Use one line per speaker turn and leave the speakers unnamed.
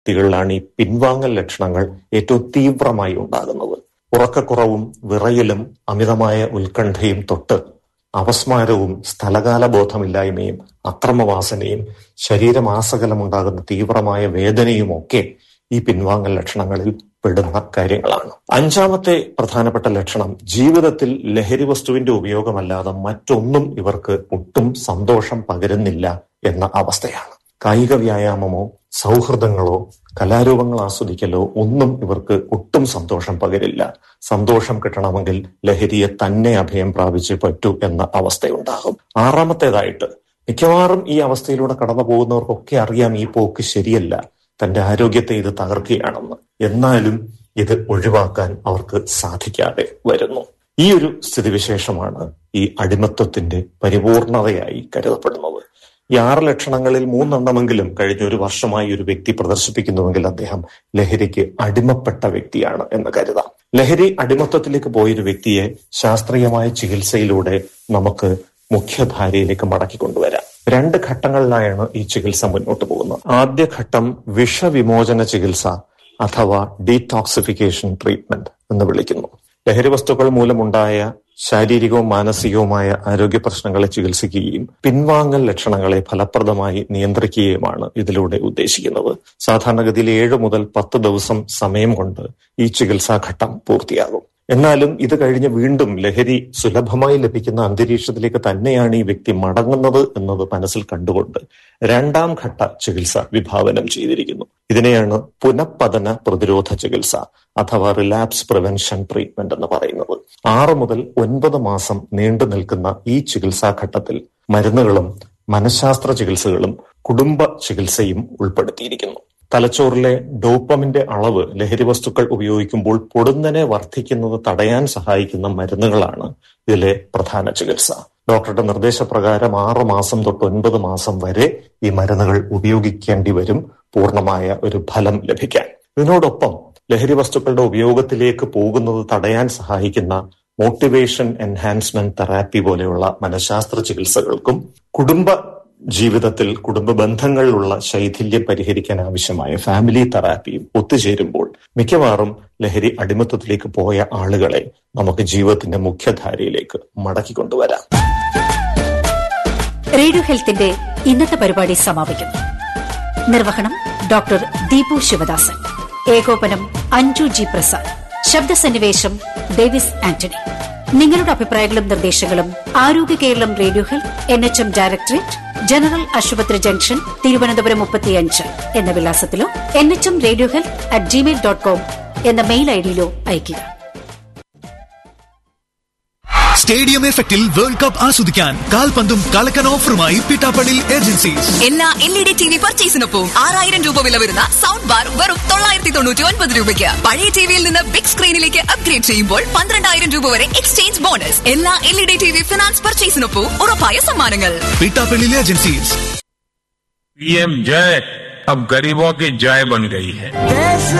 വ്യക്തികളിലാണ് ഈ പിൻവാങ്ങൽ ലക്ഷണങ്ങൾ ഏറ്റവും തീവ്രമായി ഉണ്ടാകുന്നത് ഉറക്കക്കുറവും വിറയലും അമിതമായ ഉത്കണ്ഠയും തൊട്ട് അപസ്മാരവും സ്ഥലകാല ബോധമില്ലായ്മയും അക്രമവാസനയും ശരീരമാസകലമുണ്ടാകുന്ന തീവ്രമായ വേദനയും ഒക്കെ ഈ പിൻവാങ്ങൽ ലക്ഷണങ്ങളിൽ പെടുന്ന കാര്യങ്ങളാണ് അഞ്ചാമത്തെ പ്രധാനപ്പെട്ട ലക്ഷണം ജീവിതത്തിൽ ലഹരി വസ്തുവിന്റെ ഉപയോഗമല്ലാതെ മറ്റൊന്നും ഇവർക്ക് ഒട്ടും സന്തോഷം പകരുന്നില്ല എന്ന അവസ്ഥയാണ് കായിക വ്യായാമമോ സൗഹൃദങ്ങളോ കലാരൂപങ്ങൾ ആസ്വദിക്കലോ ഒന്നും ഇവർക്ക് ഒട്ടും സന്തോഷം പകരില്ല സന്തോഷം കിട്ടണമെങ്കിൽ ലഹരിയെ തന്നെ അഭയം പ്രാപിച്ചേ പറ്റൂ എന്ന അവസ്ഥയുണ്ടാകും ആറാമത്തേതായിട്ട് മിക്കവാറും ഈ അവസ്ഥയിലൂടെ കടന്നു പോകുന്നവർക്കൊക്കെ അറിയാം ഈ പോക്ക് ശരിയല്ല തന്റെ ആരോഗ്യത്തെ ഇത് തകർക്കുകയാണെന്ന് എന്നാലും ഇത് ഒഴിവാക്കാൻ അവർക്ക് സാധിക്കാതെ വരുന്നു ഈ ഒരു സ്ഥിതിവിശേഷമാണ് ഈ അടിമത്വത്തിന്റെ പരിപൂർണതയായി കരുതപ്പെടുന്നത് ഈ ആറ് ലക്ഷണങ്ങളിൽ മൂന്നെണ്ണമെങ്കിലും കഴിഞ്ഞ ഒരു വർഷമായി ഒരു വ്യക്തി പ്രദർശിപ്പിക്കുന്നുവെങ്കിൽ അദ്ദേഹം ലഹരിക്ക് അടിമപ്പെട്ട വ്യക്തിയാണ് എന്ന് കരുതാം ലഹരി അടിമത്വത്തിലേക്ക് പോയൊരു വ്യക്തിയെ ശാസ്ത്രീയമായ ചികിത്സയിലൂടെ നമുക്ക് മുഖ്യധാരയിലേക്ക് മടക്കി കൊണ്ടുവരാം രണ്ട് ഘട്ടങ്ങളിലായാണ് ഈ ചികിത്സ മുന്നോട്ട് പോകുന്നത് ആദ്യ ഘട്ടം വിഷവിമോചന ചികിത്സ അഥവാ ഡീടോക്സിഫിക്കേഷൻ ട്രീറ്റ്മെന്റ് എന്ന് വിളിക്കുന്നു ലഹരി വസ്തുക്കൾ മൂലമുണ്ടായ ശാരീരികവും മാനസികവുമായ ആരോഗ്യ പ്രശ്നങ്ങളെ ചികിത്സിക്കുകയും പിൻവാങ്ങൽ ലക്ഷണങ്ങളെ ഫലപ്രദമായി നിയന്ത്രിക്കുകയുമാണ് ഇതിലൂടെ ഉദ്ദേശിക്കുന്നത് സാധാരണഗതിയിൽ ഏഴ് മുതൽ പത്ത് ദിവസം സമയം കൊണ്ട് ഈ ചികിത്സാഘട്ടം പൂർത്തിയാകും എന്നാലും ഇത് കഴിഞ്ഞ് വീണ്ടും ലഹരി സുലഭമായി ലഭിക്കുന്ന അന്തരീക്ഷത്തിലേക്ക് തന്നെയാണ് ഈ വ്യക്തി മടങ്ങുന്നത് എന്നത് മനസ്സിൽ കണ്ടുകൊണ്ട് രണ്ടാം ഘട്ട ചികിത്സ വിഭാവനം ചെയ്തിരിക്കുന്നു ഇതിനെയാണ് പുനഃപതന പ്രതിരോധ ചികിത്സ അഥവാ റിലാപ്സ് പ്രിവെൻഷൻ ട്രീറ്റ്മെന്റ് എന്ന് പറയുന്നത് ആറ് മുതൽ ഒൻപത് മാസം നീണ്ടു നിൽക്കുന്ന ഈ ചികിത്സാഘട്ടത്തിൽ മരുന്നുകളും മനഃശാസ്ത്ര ചികിത്സകളും കുടുംബ ചികിത്സയും ഉൾപ്പെടുത്തിയിരിക്കുന്നു തലച്ചോറിലെ ഡോപ്പമിന്റെ അളവ് ലഹരി വസ്തുക്കൾ ഉപയോഗിക്കുമ്പോൾ പൊടുന്നനെ വർദ്ധിക്കുന്നത് തടയാൻ സഹായിക്കുന്ന മരുന്നുകളാണ് ഇതിലെ പ്രധാന ചികിത്സ ഡോക്ടറുടെ നിർദ്ദേശപ്രകാരം ആറ് മാസം തൊട്ട് ഒൻപത് മാസം വരെ ഈ മരുന്നുകൾ ഉപയോഗിക്കേണ്ടി വരും പൂർണ്ണമായ ഒരു ഫലം ലഭിക്കാൻ ഇതിനോടൊപ്പം ലഹരി വസ്തുക്കളുടെ ഉപയോഗത്തിലേക്ക് പോകുന്നത് തടയാൻ സഹായിക്കുന്ന മോട്ടിവേഷൻ എൻഹാൻസ്മെന്റ് തെറാപ്പി പോലെയുള്ള മനഃശാസ്ത്ര ചികിത്സകൾക്കും കുടുംബ ജീവിതത്തിൽ കുടുംബ ബന്ധങ്ങളിലുള്ള ശൈഥില്യം പരിഹരിക്കാൻ ആവശ്യമായ ഫാമിലി തെറാപ്പിയും ഒത്തുചേരുമ്പോൾ മിക്കവാറും ലഹരി അടിമത്തത്തിലേക്ക് പോയ ആളുകളെ നമുക്ക് ജീവിതത്തിന്റെ മുഖ്യധാരയിലേക്ക് മടക്കി കൊണ്ടുവരാം
റേഡിയോ ഹെൽത്തിന്റെ ഇന്നത്തെ പരിപാടി സമാപിക്കുന്നു നിർവഹണം ഡോക്ടർ ദീപു ശിവദാസൻ ഏകോപനം അഞ്ജു ജി പ്രസാദ് ശബ്ദസന്നിവേശം ഡേവിസ് ആന്റണി നിങ്ങളുടെ അഭിപ്രായങ്ങളും നിർദ്ദേശങ്ങളും Arogya Keralam radio health N H M directorate general ആശുപത്രി ജംഗ്ഷൻ തിരുവനന്തപുരം മുപ്പത്തിയഞ്ച് എന്ന വിലാസത്തിലോ N H M radio health at Gmail dot com എന്ന മെയിൽ ഐഡിയിലോ അയയ്ക്കുക
സ്റ്റേഡിയം എഫക്റ്റിൽ വേൾഡ് കപ്പ് ആസ്വദിക്കാൻ കാൽപന്തും കളക്കൻ ഓഫറുമായി പിട്ടാപ്പള്ളി ഏജൻസീസ്
എല്ലാ L E D T V പർച്ചേസിനൊപ്പം ആറായിരം രൂപ വില വരുന്ന സൗണ്ട് ബാർ വെറും തൊള്ളായിരത്തി തൊണ്ണൂറ്റി ഒൻപത് രൂപയ്ക്ക് പഴയ ടിവിയിൽ നിന്ന് ബിഗ് സ്ക്രീനിലേക്ക് അപ്ഗ്രേഡ് ചെയ്യുമ്പോൾ പന്ത്രണ്ടായിരം രൂപ വരെ എക്സ്ചേഞ്ച് ബോണസ് എല്ലാ L E D T V finance പർച്ചേസിനൊപ്പം ഉറപ്പായ സമ്മാനങ്ങൾ
പിട്ടാപ്പള്ളി ഏജൻസീസ്
पीएम जय अब गरीबों की जय बन गई है
देश